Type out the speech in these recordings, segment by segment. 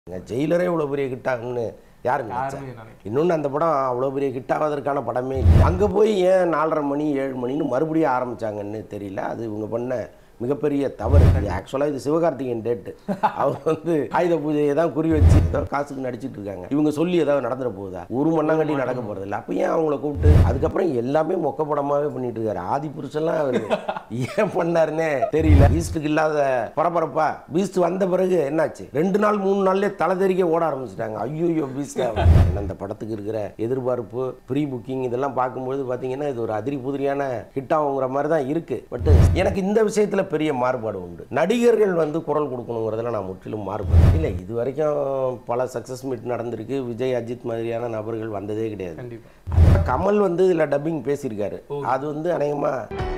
ஜெயிலரே இவ்வளோ பெரிய ஹிட் ஆகும்னு யாருங்க நினைச்சா? யாருமே நினைக்கல இன்னொன்று அந்த படம் அவ்வளோ பெரிய ஹிட் ஆவதற்கான படமே இல்லை அங்கே போய் ஏன் நாலரை மணி ஏழு மணின்னு மறுபடியும் ஆரம்பிச்சாங்கன்னு தெரியல அது இவங்க பண்ண மிகப்பெரிய தவறு ஆக்சுவலாக இது சிவகார்த்திகேயன் டேட்டு அவர் வந்து ஆயுத பூஜையை தான் குறி வச்சு ஏதோ காசுக்கு நடிச்சிட்டு இருக்காங்க இவங்க சொல்லி ஏதாவது நடந்துட போகுதா ஒரு மண்ணாங்கட்டி நடக்க போகிறது இல்லை அப்போ ஏன் அவங்கள கூப்பிட்டு அதுக்கப்புறம் எல்லாமே மொக்க படமாவே பண்ணிட்டு இருக்காரு ஆதி புருஷன்லாம் அவர் ஏன் பண்ணாருன்னே தெரியல பீஸ்டுக்கு இல்லாத பரபரப்பா பீஸ்ட் வந்த பிறகு என்னாச்சு ரெண்டு நாள் மூணு நாள்லயே தலை தெறிக்க ஓட ஆரம்பிச்சிட்டாங்க ஐயோ பீஸ்ட் அந்த படத்துக்கு இருக்கிற எதிர்பார்ப்பு ப்ரீ புக்கிங் இதெல்லாம் பார்க்கும்போது பார்த்தீங்கன்னா இது ஒரு அதிரி புதிரியான ஹிட் ஆகுங்கிற மாதிரி தான் இருக்கு பட் எனக்கு இந்த விஷயத்தில் பெரிய மாறுபாடு உண்டு நடிகர்கள் வந்து குரல் கொடுக்கணுங்கிறதுல நான் முற்றிலும் மாறுபாடு இல்லை இது வரைக்கும் பல சக்ஸஸ் மீட் நடந்திருக்கு விஜய் அஜித் மாதிரியான நபர்கள் வந்ததே கிடையாது கண்டிப்பா அதான் கமல் வந்து இதில் டப்பிங் பேசியிருக்காரு அது வந்து அநேகமாக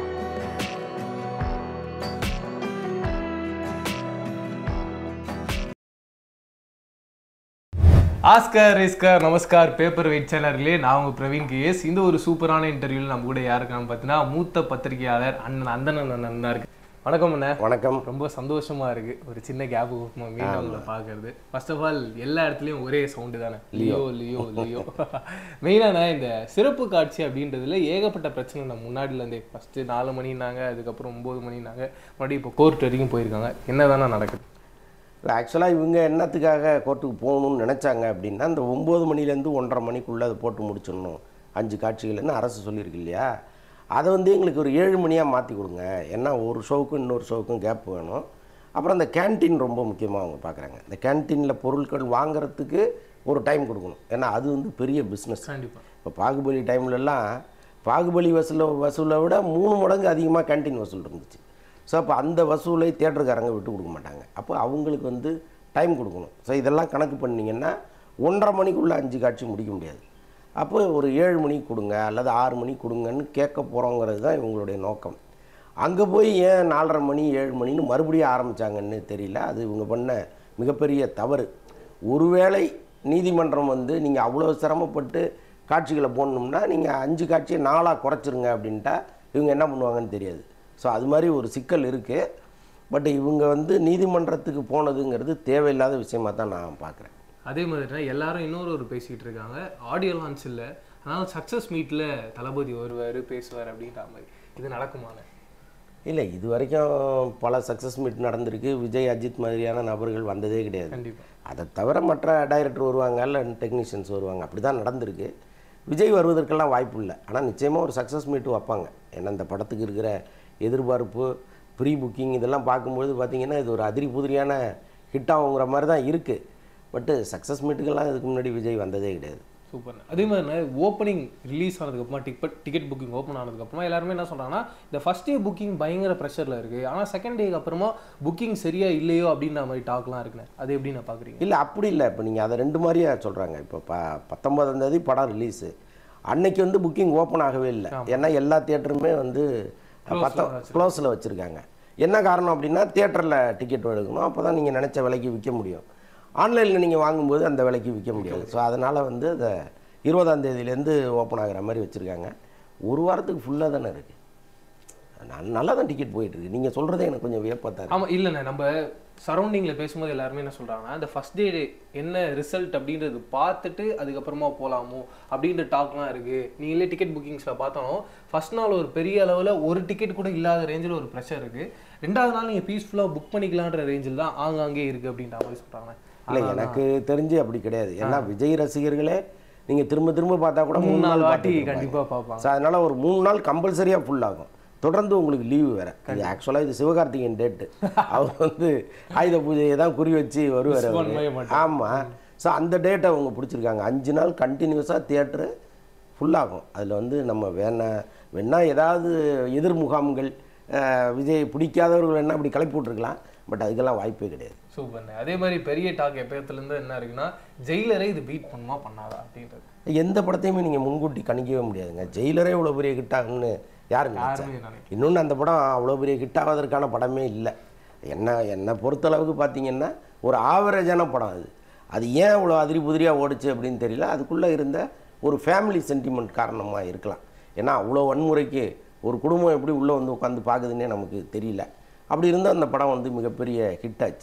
ஆஸ்கர் ரிஸ்கர் நமஸ்கார் பேப்பர் வெயிட் சேனர்களே நான் உங்க பிரவீன் கேஎஸ் இந்த ஒரு சூப்பரான இன்டர்வியூல நம்ம கூட யாருக்கான்னு பார்த்தீங்கன்னா மூத்த பத்திரிகையாளர் அண்ணன் அந்தனன் அண்ணன் தான் இருக்கு வணக்கம் அண்ணா வணக்கம் ரொம்ப சந்தோஷமா இருக்கு ஒரு சின்ன கேப் மீண்டும் உங்களை பார்க்கறது ஃபர்ஸ்ட் ஆஃப் ஆல் எல்லா இடத்துலயும் ஒரே சவுண்டு தானே லியோ லியோ லியோ மெயினான இந்த சிறப்பு காட்சி அப்படின்றதுல ஏகப்பட்ட பிரச்சனை நம்ம முன்னாடில இருந்தே ஃபர்ஸ்ட் நாலு மணினாங்க அதுக்கப்புறம் ஒன்பது மணினாங்க மறுபடியும் இப்போ கோர்ட் வரைக்கும் போயிருக்காங்க என்னதானே நடக்குது ஆக்சுவலாக இவங்க என்னத்துக்காக கோர்ட்டுக்கு போகணும்னு நினச்சாங்க அப்படின்னா இந்த ஒம்பது மணிலேருந்து ஒன்றரை மணிக்குள்ளே அதை போட்டு முடிச்சிடணும் அஞ்சு காட்சிகள்னு அரசு சொல்லியிருக்கு இல்லையா அதை வந்து எங்களுக்கு ஒரு ஏழு மணியாக மாற்றி கொடுங்க ஏன்னா ஒரு ஷோவுக்கும் இன்னொரு ஷோவுக்கும் கேப் வேணும் அப்புறம் அந்த கேன்டீன் ரொம்ப முக்கியமாக அவங்க பார்க்குறாங்க இந்த கேன்டீனில் பொருட்கள் வாங்குறதுக்கு ஒரு டைம் கொடுக்கணும் ஏன்னா அது வந்து பெரிய பிஸ்னஸ் கண்டிப்பா இப்போ பாகுபலி டைம்லலாம் பாகுபலி வசூலை வசூலை விட மூணு மடங்கு அதிகமாக கேன்டீன் வசூல் இருந்துச்சு ஸோ அப்போ அந்த வசூலை தேட்டருக்காரங்க விட்டு கொடுக்க மாட்டாங்க அப்போ அவங்களுக்கு வந்து டைம் கொடுக்கணும் ஸோ இதெல்லாம் கணக்கு பண்ணீங்கன்னா ஒன்றரை மணிக்குள்ளே அஞ்சு காட்சி முடிக்க முடியாது அப்போ ஒரு ஏழு மணிக்கு கொடுங்க அல்லது ஆறு மணிக்கு கொடுங்கன்னு கேட்க போகிறோங்கிறது தான் இவங்களுடைய நோக்கம் அங்கே போய் ஏன் நாலரை மணி ஏழு மணின்னு மறுபடியும் ஆரம்பித்தாங்கன்னு தெரியல அது இவங்க பண்ண மிகப்பெரிய தவறு ஒருவேளை நீதிமன்றம் வந்து நீங்கள் அவ்வளோ சிரமப்பட்டு காட்சிகளை போடணும்னா நீங்கள் அஞ்சு காட்சியை நாளாக குறைச்சிருங்க அப்படின்ட்டா இவங்க என்ன பண்ணுவாங்கன்னு தெரியாது ஸோ அது மாதிரி ஒரு சிக்கல் இருக்குது பட் இவங்க வந்து நீதிமன்றத்துக்கு போனதுங்கிறது தேவையில்லாத விஷயமா தான் நான் பார்க்குறேன் அதே மாதிரி எல்லாரும் இன்னொரு ஒரு பேசிக்கிட்டு இருக்காங்க ஆடியோ லான்ச் இல்லை அதனால சக்ஸஸ் மீட்டில் தளபதி வருவார் பேசுவார் அப்படின்ற மாதிரி இது நடக்குமாண்ணே இல்லை இது வரைக்கும் பல சக்ஸஸ் மீட் நடந்திருக்கு விஜய் அஜித் மாதிரியான நபர்கள் வந்ததே கிடையாது கண்டிப்பா அதை தவிர மற்ற டைரக்டர் வருவாங்க இல்லை டெக்னீஷியன்ஸ் வருவாங்க அப்படி தான் நடந்திருக்கு விஜய் வருவதற்கெல்லாம் வாய்ப்பு இல்லை ஆனால் நிச்சயமாக ஒரு சக்ஸஸ் மீட்டு வைப்பாங்க ஏன்னா இந்த படத்துக்கு இருக்கிற எதிர்பார்ப்பு ப்ரீ புக்கிங் இதெல்லாம் பார்க்கும்போது பார்த்தீங்கன்னா இது ஒரு அதிரி புதிரியான ஹிட் ஆகுங்கிற மாதிரி தான் இருக்குது பட்டு சக்ஸஸ் மீட்டுக்கெல்லாம் இதுக்கு முன்னாடி விஜய் வந்ததே கிடையாது சூப்பர் அதே மாதிரி ஓப்பனிங் ரிலீஸ் ஆனதுக்கப்புறமா டிக்கெட் டிக்கெட் புக்கிங் ஓப்பன் ஆனதுக்கப்புறமா எல்லாருமே என்ன சொல்றாங்கன்னா இந்த ஃபர்ஸ்ட் டே புக்கிங் பயங்கர ப்ரெஷரில் இருக்குது ஆனால் செகண்ட் டேக்கு அப்புறமா புக்கிங் சரியா இல்லையோ அப்படின்ற மாதிரி டாக்லாம் இருக்குண்ணே அது எப்படி நான் பார்க்குறீங்க இல்லை அப்படி இல்லை இப்போ நீங்கள் அதை ரெண்டு மாதிரியா சொல்கிறாங்க இப்போ ப பத்தொன்பதாம் தேதி படம் ரிலீஸு அன்னைக்கு வந்து புக்கிங் ஓப்பன் ஆகவே இல்லை ஏன்னா எல்லா தியேட்டருமே வந்து பத்த க்ளோஸில் வச்சுருக்காங்க என்ன காரணம் அப்படின்னா தியேட்டரில் டிக்கெட் எடுக்கணும் அப்போ தான் நீங்கள் நினச்ச விலைக்கு விற்க முடியும் ஆன்லைனில் நீங்கள் வாங்கும்போது அந்த விலைக்கு விற்க முடியாது ஸோ அதனால் வந்து அதை இருபதாம் தேதியிலேருந்து ஓப்பன் ஆகுற மாதிரி வச்சுருக்காங்க ஒரு வாரத்துக்கு ஃபுல்லாக தானே இருக்குது நல்லா தான் டிக்கெட் போயிட்டுருக்கு நீங்கள் சொல்கிறதே எனக்கு கொஞ்சம் வியப்பாக தான் இருக்கு. ஆமா இல்லைண்ணே நம்ம சரௌண்டிங்கில் பேசும்போது எல்லாருமே என்ன சொல்றாங்கன்னா இந்த ஃபர்ஸ்ட் டே என்ன ரிசல்ட் அப்படின்றது பார்த்துட்டு அதுக்கப்புறமா போகலாமோ அப்படின்ற டாக்லாம் இருக்கு நீங்களே டிக்கெட் புக்கிங்ஸில் பார்த்தாலும் ஃபர்ஸ்ட் நாள் ஒரு பெரிய அளவில் ஒரு டிக்கெட் கூட இல்லாத ரேஞ்சில் ஒரு ப்ரெஷர் இருக்கு ரெண்டாவது நாள் நீங்கள் பீஸ்ஃபுல்லாக புக் பண்ணிக்கலான்ற ரேஞ்சில் தான் ஆங்காங்கே இருக்கு அப்படின்ற மாதிரி சொல்றாங்க இல்லை எனக்கு தெரிஞ்சு அப்படி கிடையாது ஏன்னா விஜய் ரசிகர்களே நீங்கள் திரும்ப திரும்ப பார்த்தா கூட மூணு நாள் வாட்டி பார்த்துட்டு இருப்பாங்க. கண்டிப்பா பார்ப்பாங்க ஸோ அதனால் ஒரு மூணு நாள் கம்பல்சரியாக ஃபுல் ஆகும் தொடர்ந்து உங்களுக்கு லீவு வேறு இது ஆக்சுவலாக இது சிவகார்த்திகேயன் டேட்டு அவர் வந்து ஆயுத பூஜையை தான் குறி வச்சு வருவார் Miss பண்ணவே மாட்டார். ஆமாம் ஸோ அந்த டேட்டை அவங்க பிடிச்சிருக்காங்க அஞ்சு நாள் கண்டினியூஸாக தியேட்டரு ஃபுல்லாகும் அதில் வந்து நம்ம வேணா வேணா ஏதாவது எதிர் முகாம்கள் அஹ், விஜய் பிடிக்காதவர்கள் வேணா அப்படி கிளப்பி விட்ருக்கலாம் பட் அதுக்கெல்லாம் வாய்ப்பே கிடையாது சூப்பர்ண்ணே அதே மாதிரி பெரிய டாக் எப்பயத்துலேருந்து என்ன இருக்குன்னா ஜெயிலரை இது பீட் பண்ணுமா பண்ணாதா அப்படின்றது எந்த படத்தையுமே நீங்கள் முன்கூட்டி கணிக்கவே முடியாதுங்க ஜெயிலரே இவ்வளோ பெரிய ஹிட் ஆகும்னு யாருங்க நினைச்சா? யாருமே நினைக்கல இன்னொன்று அந்த படம் அவ்வளோ பெரிய ஹிட் ஆவதற்கான படமே இல்லை என்ன என்னை பொறுத்தளவுக்கு பார்த்தீங்கன்னா ஒரு ஆவரேஜான படம் அது அது ஏன் இவ்வளோ அதிரி புதிரியாக ஓடுச்சு அப்படின்னு தெரியல அதுக்குள்ளே இருந்த ஒரு ஃபேமிலி சென்டிமெண்ட் காரணமாக இருக்கலாம் ஏன்னா அவ்வளோ வன்முறைக்கு ஒரு குடும்பம் எப்படி உள்ளே வந்து உட்காந்து பார்க்குதுன்னே நமக்கு தெரியல அப்படி இருந்தால் அந்த படம் வந்து மிகப்பெரிய ஹிட் ஆச்சு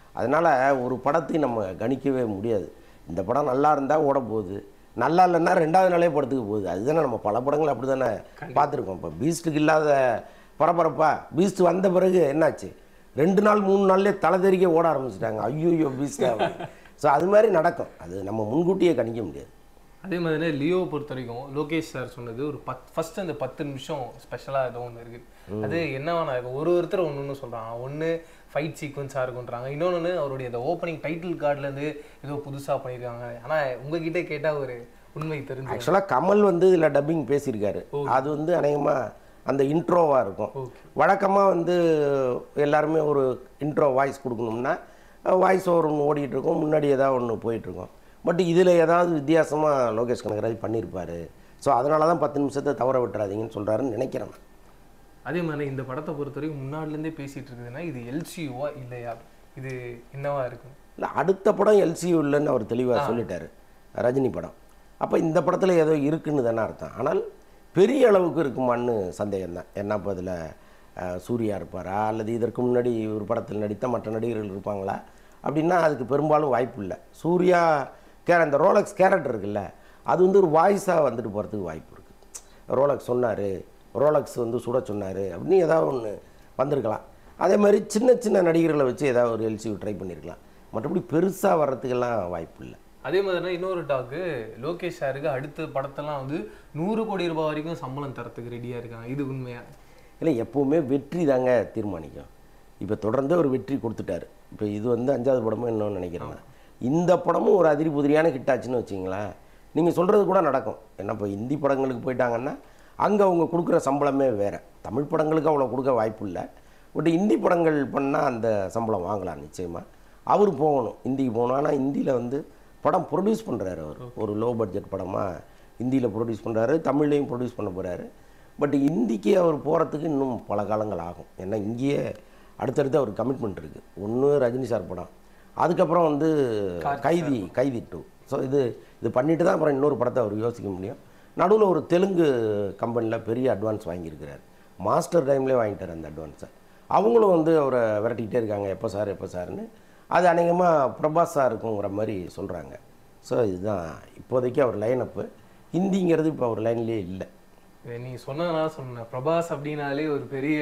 அதனால் ஒரு படத்தை நம்ம கணிக்கவே முடியாது இந்த படம் நல்லா இருந்தால் ஓட போகுது நல்லா இல்லைன்னா ரெண்டாவது நாளே படத்துக்கு போகுது அதுதானே நம்ம பல படங்கள் அப்படி தானே பார்த்துருக்கோம் இப்போ பீஸ்ட்டுக்கு இல்லாத பரபரப்பா பீஸ்ட் வந்த பிறகு என்னாச்சு ரெண்டு நாள் மூணு நாள்லேயே தலை தெறிக்க ஓட ஆரம்பிச்சிட்டாங்க ஐயோ பீஸ்டா ஸோ அது மாதிரி நடக்கும் அது நம்ம முன்கூட்டியே கணிக்க முடியாது அதே மாதிரி லியோ பொறுத்த வரைக்கும் லோகேஷ் சார் சொன்னது ஒரு பத் ஃபர்ஸ்ட் அந்த பத்து நிமிஷம் ஸ்பெஷலாக ஏதோ ஒன்று இருக்கு அது என்னவா இருக்கு ஒரு ஒருத்தர் ஒன்று ஒன்று சொல்கிறாங்க ஒன்று ஃபைட் சீக்வன்ஸாக இருக்குன்றாங்க இன்னொன்று அவருடைய அந்த ஓப்பனிங் டைட்டில் கார்டுலேருந்து ஏதோ புதுசாக பண்ணியிருக்காங்க ஆனால் உங்ககிட்ட கேட்டால் ஒரு உண்மை தெரிஞ்சு ஆக்சுவலாக கமல் வந்து இதில் டப்பிங் பேசியிருக்காரு அது வந்து அநேகமாக அந்த இன்ட்ரோவாக இருக்கும் ஓகே வழக்கமாக வந்து எல்லாருமே ஒரு இன்ட்ரோ வாய்ஸ் கொடுக்கணும்னா வாய்ஸ் ஓவர் ஒன்று ஓடிட்டு இருக்கும் முன்னாடி ஏதாவது ஒன்று போயிட்டுருக்கும் பட் இதில் ஏதாவது வித்தியாசமாக லோகேஷ் கனகராஜ் பண்ணியிருப்பாரு ஸோ அதனால தான் பத்து நிமிஷத்தை தவற விட்டுறாதீங்கன்னு சொல்கிறாருன்னு நினைக்கிறேன் நான். அதே மாதிரி இந்த படத்தை பொறுத்த வரைக்கும் முன்னாடிலேருந்தே பேசிட்டு இருக்குதுன்னா இது எல்சியூவா இல்லையா இது என்னவா இருக்கு இல்லை அடுத்த படம் எல்சியூ இல்லைன்னு அவர் தெளிவாக சொல்லிட்டாரு ரஜினி படம் அப்போ இந்த படத்தில் ஏதோ இருக்குன்னு தானே அர்த்தம் ஆனால் பெரிய அளவுக்கு இருக்குமான்னு சந்தேகம் தான் ஏன்னா இப்போ அதில் சூர்யா இருப்பாரா அல்லது இதற்கு முன்னாடி ஒரு படத்தில் நடித்த மற்ற நடிகர்கள் இருப்பாங்களா அப்படின்னா அதுக்கு பெரும்பாலும் வாய்ப்பு இல்லை சூர்யா கே அந்த ரோலக்ஸ் கேரக்டர் இருக்குல்ல அது வந்து ஒரு வாய்ஸாக வந்துட்டு போகிறதுக்கு வாய்ப்பு இருக்குது ரோலக்ஸ் சொன்னார் ரோலக்ஸ் வந்து சுட சொன்னார் அப்படின்னு ஏதாவது ஒன்று வந்திருக்கலாம் அதே மாதிரி சின்ன சின்ன நடிகர்களை வச்சு ஏதாவது ஒரு எல்சியூ ட்ரை பண்ணியிருக்கலாம் மற்றபடி பெருசாக வர்றதுக்கெல்லாம் வாய்ப்பு இல்லை அதே மாதிரினா இன்னொரு டாக்கு லோகேஷ் சாருக்கு அடுத்த படத்தெல்லாம் வந்து நூறு கோடி ரூபாய் வரைக்கும் சம்பளம் தரத்துக்கு ரெடியாக இருக்காங்க இது உண்மையா இல்லை எப்போவுமே வெற்றி தாங்க தீர்மானிக்கும் இப்போ தொடர்ந்து ஒரு வெற்றி கொடுத்துட்டாரு இப்போ இது வந்து அஞ்சாவது படமும் இன்னும் நினைக்கிறேன் நான். இந்த படமும் ஒரு அதிரி புதிரியான ஹிட் ஆச்சுன்னு வச்சிங்களேன் நீங்கள் சொல்கிறது கூட நடக்கும் ஏன்னா இப்போ ஹிந்தி படங்களுக்கு போயிட்டாங்கன்னா அங்கே அவங்க கொடுக்குற சம்பளமே வேறு தமிழ் படங்களுக்கு அவ்வளோ கொடுக்க வாய்ப்பு இல்லை பட் ஹிந்தி படங்கள் பண்ணால் அந்த சம்பளம் வாங்கலாம் நிச்சயமாக அவர் போகணும் ஹிந்திக்கு போகணும் ஆனால் ஹிந்தியில் வந்து படம் ப்ரொடியூஸ் பண்ணுறாரு அவர் ஒரு லோ பட்ஜெட் படமாக ஹிந்தியில் ப்ரொடியூஸ் பண்ணுறாரு தமிழ்லையும் ப்ரொடியூஸ் பண்ண போகிறாரு பட் இந்திக்கு அவர் போகிறதுக்கு இன்னும் பல காலங்கள் ஆகும் ஏன்னா இங்கேயே அடுத்தடுத்து அவர் கமிட்மெண்ட் இருக்குது ஒன்று ரஜினி சார் படம் அதுக்கப்புறம் வந்து கைதி கைதி டூ ஸோ இது இது பண்ணிட்டு தான் அப்புறம் இன்னொரு படத்தை அவர் யோசிக்க முடியும் நடுவில் ஒரு தெலுங்கு கம்பெனியில் பெரிய அட்வான்ஸ் வாங்கியிருக்கிறார் மாஸ்டர் டைம்லேயே வாங்கிட்டார் அந்த அட்வான்ஸை அவங்களும் வந்து அவரை விரட்டிக்கிட்டே இருக்காங்க எப்போ சார் எப்போ சார்னு அது அநேகமாக பிரபாஸ் சார் இருக்குங்கிற மாதிரி சொல்கிறாங்க ஸோ இதுதான் இப்போதைக்கு அவர் லைன் அப்பு ஹிந்திங்கிறது இப்போ அவர் லைன்லேயே இல்லை இதை நீ சொன்னதுனால சொன்னேன் பிரபாஸ் அப்படின்னாலே ஒரு பெரிய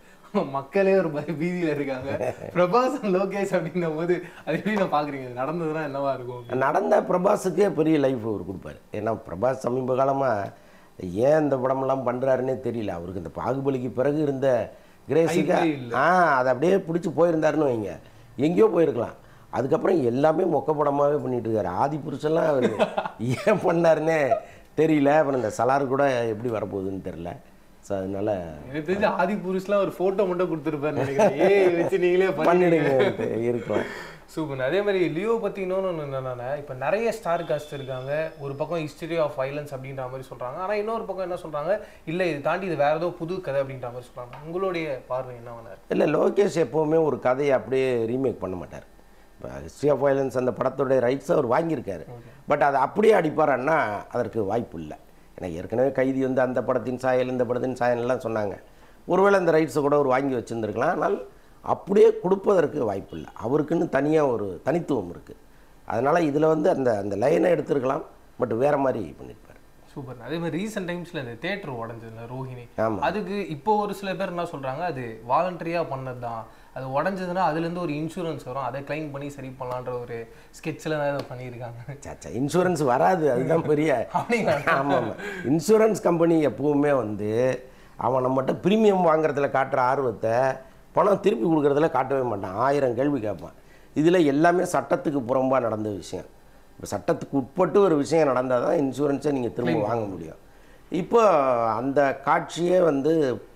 மக்களே ஒரு பய பீதியில இருக்காங்க பிரபாஸ் and லோகேஷ் அப்படின்னும் போது அது எப்படி நான் பாக்குறீங்க இது நடந்ததுன்னா என்னவா இருக்கும் நடந்த பிரபாஸுக்கே பெரிய லைஃப் அவர் கொடுப்பாரு ஏன்னா பிரபாஸ் சமீப காலமாக ஏன் இந்த படமெல்லாம் பண்ணுறாருன்னே தெரியல அவருக்கு இந்த பாகுபலிக்கு பிறகு இருந்த கிரேஸுக்கு Hype-ஏ இல்ல. ஆ அதை அப்படியே பிடிச்சி போயிருந்தாருன்னு வைங்க எங்கேயோ போயிருக்கலாம் அதுக்கப்புறம் எல்லாமே மொக்க படமாகவே பண்ணிட்டு இருக்காரு ஆதி புருஷன்லாம் அவர் ஏன் பண்ணாருன்னே தெரியல அப்புறம் இந்த சலார் கூட எப்படி வரப்போகுதுன்னு தெரில ஸோ அதனால எனக்கு தெரிஞ்சு ஆதி புருஷ்லாம் ஒரு போட்டோ மட்டும் கொடுத்துருப்பாரு நினைக்கிறேன் ஏய் வச்சு நீங்களே பண்ணிடுங்க பண்ணிடுங்க இருக்கும் சூப்பர் அதே மாதிரி லியோ பத்தி இன்னொன்று ஒன்று என்னன்னா இப்போ நிறைய ஸ்டார் காஸ்ட் இருக்காங்க ஒரு பக்கம் ஹிஸ்டரி ஆஃப் வைலன்ஸ் அப்படின்ற மாதிரி சொல்றாங்க ஆனா இன்னொரு பக்கம் என்ன சொல்றாங்க இல்ல இது தாண்டி இது வேற ஏதோ புது கதை அப்படின்ற மாதிரி சொல்றாங்க உங்களுடைய பார்வை என்ன வேணாரு இல்லை லோகேஷ் எப்போவுமே ஒரு கதையை அப்படியே ரீமேக் பண்ண மாட்டார் இப்போ ஹிஸ்ட்ரி ஆஃப் வயலன்ஸ் அந்த படத்தோடைய ரைட்ஸ் அவர் வாங்கியிருக்காரு பட் அதை அப்படியே அடிப்பாரான்னா அதற்கு வாய்ப்பு இல்லை ஏன்னா ஏற்கனவே கைதி வந்து அந்த படத்தின் சாயல் இந்த படத்தின் சாயல்லாம் சொன்னாங்க ஒருவேளை அந்த ரைட்ஸை கூட அவர் வாங்கி வச்சுருந்துருக்கலாம் ஆனால் அப்படியே கொடுப்பதற்கு வாய்ப்பு இல்லை அவருக்குன்னு தனியாக ஒரு தனித்துவம் இருக்குது அதனால் இதில் வந்து அந்த அந்த லைனை எடுத்திருக்கலாம் பட் வேறு மாதிரி பண்ணியிருப்பார் சூப்பர் அதே மாதிரி ரீசெண்ட் டைம்ஸ்ல இந்த தேட்டர் உடஞ்சதுல ரோஹிணி ஆமா. அதுக்கு இப்போ ஒரு சில பேர் என்ன சொல்றாங்க அது வாலண்டரியா பண்ணது தான் அது உடஞ்சதுன்னா அதுல இருந்து ஒரு இன்சூரன்ஸ் வரும் அதை கிளைம் பண்ணி சரி பண்ணலான்ற ஒரு ஸ்கெட்ச்ல தான் இதை பண்ணியிருக்காங்க சாச்சா இன்சூரன்ஸ் வராது அதுதான் பெரிய அப்படிங்களா ஆமாம் ஆமாம் இன்சூரன்ஸ் கம்பெனி எப்பவுமே வந்து அவன் நம்மகிட்ட ப்ரீமியம் வாங்குறதுல காட்டுற ஆர்வத்தை பணம் திருப்பி கொடுக்குறதுல காட்டவே மாட்டான் ஆயிரம் கேள்வி கேட்பான் இதில் எல்லாமே சட்டத்துக்கு புறம்பாக நடந்த விஷயம் இப்போ சட்டத்துக்கு உட்பட்டு ஒரு விஷயம் நடந்தால் தான் இன்சூரன்ஸை நீங்கள் திரும்ப வாங்க முடியும் இப்போ அந்த காட்சியே வந்து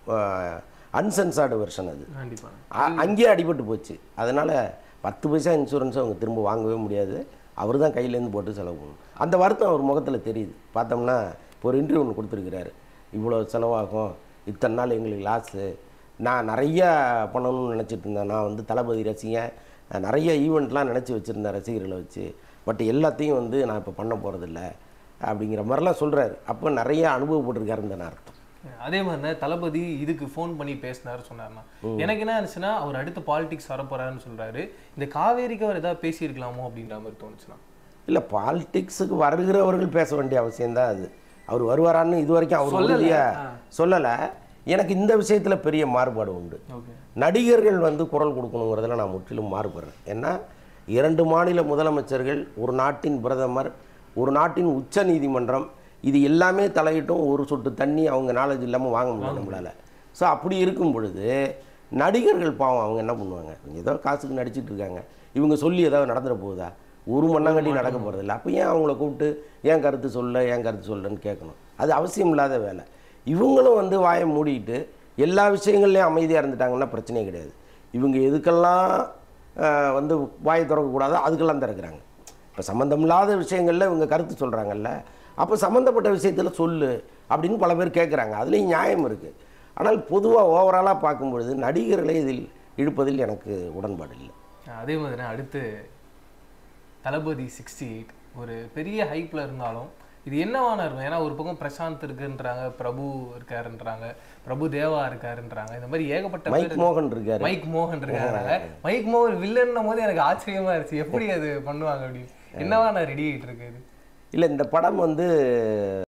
அன்சென்சார்டு வெர்ஷன் அது கண்டிப்பா அ- அங்கேயே அடிபட்டு போச்சு அதனால் பத்து பைசா இன்சூரன்ஸை அவங்க திரும்ப வாங்கவே முடியாது அவர் தான் கையிலேருந்து போட்டு செலவு பண்ணணும் அந்த வருத்தம் அவர் முகத்தில் தெரியுது பார்த்தோம்னா இப்போ ஒரு இன்டர்வியூ ஒன்று கொடுத்துருக்கிறாரு இவ்வளோ செலவாகும் இத்தனை நாள் எங்களுக்கு லாஸு நான் நிறையா பண்ணணும்னு நினச்சிட்டு இருந்தேன் நான் வந்து தளபதி ரசிகன் நான் நிறைய ஈவெண்ட்லாம் நினச்சி வச்சுருந்தேன் ரசிகர்களை வச்சு பட் எல்லாத்தையும் வந்து நான் இப்போ பண்ண போகிறதில்ல அப்படிங்கிற மாதிரிலாம் சொல்கிறாரு அப்போ நிறைய அனுபவப்பட்டிருக்காருன்னு தானே அர்த்தம் அதே மாதிரி தளபதி இதுக்கு ஃபோன் பண்ணி பேசினாரு சொன்னார்னா எனக்கு என்ன இருந்துச்சுன்னா அவர் அடுத்து பாலிடிக்ஸ் வரப்போறாருன்னு சொல்றாரு இந்த காவேரிக்கு அவர் ஏதாவது பேசியிருக்கலாமோ அப்படின்ற மாதிரி தோணுச்சுன்னா இல்லை பாலிடிக்ஸுக்கு வருகிறவர்கள் பேச வேண்டிய அவசியம்தான் அது அவர் வருவாரான்னு இது வரைக்கும் அவர் சொல்லல. உறுதியாக சொல்லலை எனக்கு இந்த விஷயத்தில் பெரிய மாறுபாடு உண்டு ஓகே நடிகர்கள் வந்து குரல் கொடுக்கணுங்கிறதுல நான் முற்றிலும் மாறுபடுறேன் ஏன்னா இரண்டு மாநில முதலமைச்சர்கள் ஒரு நாட்டின் பிரதமர் ஒரு நாட்டின் உச்ச நீதிமன்றம் இது எல்லாமே தலையிட்டும் ஒரு சொட்டு தண்ணி அவங்க நாலேஜ் இல்லாமல் வாங்க முடியல நம்மளால் ஸோ அப்படி இருக்கும் பொழுது நடிகர்கள் பாவம் அவங்க என்ன பண்ணுவாங்க இவங்க ஏதோ காசுக்கு நடிச்சிட்டு இருக்காங்க இவங்க சொல்லி ஏதாவது நடந்துட போகுதா ஒரு மண்ணாங்கட்டி நடக்க போகிறதில்ல அப்போ ஏன் அவங்கள கூப்பிட்டு ஏன் கருத்து சொல்ல ஏன் கருத்து சொல்லன்னு கேட்கணும் அது அவசியம் இல்லாத வேலை இவங்களும் வந்து வாயை மூடிட்டு எல்லா விஷயங்கள்லையும் அமைதியாக இருந்துட்டாங்கன்னா பிரச்சனையே கிடையாது இவங்க எதுக்கெல்லாம் ஆஹ், வந்து வாயை திறக்கக்கூடாதோ அதுக்கெல்லாம் திறக்கிறாங்க இப்போ சம்மந்தமில்லாத விஷயங்களில் இவங்க கருத்து சொல்கிறாங்கல்ல அப்போ சம்மந்தப்பட்ட விஷயத்தில் சொல்லு அப்படின்னு பல பேர் கேட்குறாங்க அதுலேயும் நியாயம் இருக்குது ஆனால் பொதுவாக ஓவராலாக பார்க்கும்பொழுது நடிகர்களை இதில் இழுப்பதில் எனக்கு உடன்பாடு இல்லை அதே மாதிரி அடுத்து தளபதி சிக்ஸ்டி எயிட் ஒரு பெரிய ஹைப்ல இருந்தாலும் இது என்னவான இருக்கும் ஏன்னா ஒரு பக்கம் பிரசாந்த் இருக்குன்றாங்க பிரபு இருக்காருன்றாங்க பிரபு தேவா இருக்காருன்றாங்க இந்த மாதிரி ஏகப்பட்ட மைக் பேர் மோகன் இருக்காரு மைக் மோகன் இருக்காங்க மைக் மோகன் வில்லன்னும் போது எனக்கு ஆச்சரியமா இருந்துச்சு எப்படி அது பண்ணுவாங்க அப்படின்னு என்னவா நான் ரெடி ஆகிட்டு இருக்கு இது இல்லை இந்த படம் வந்து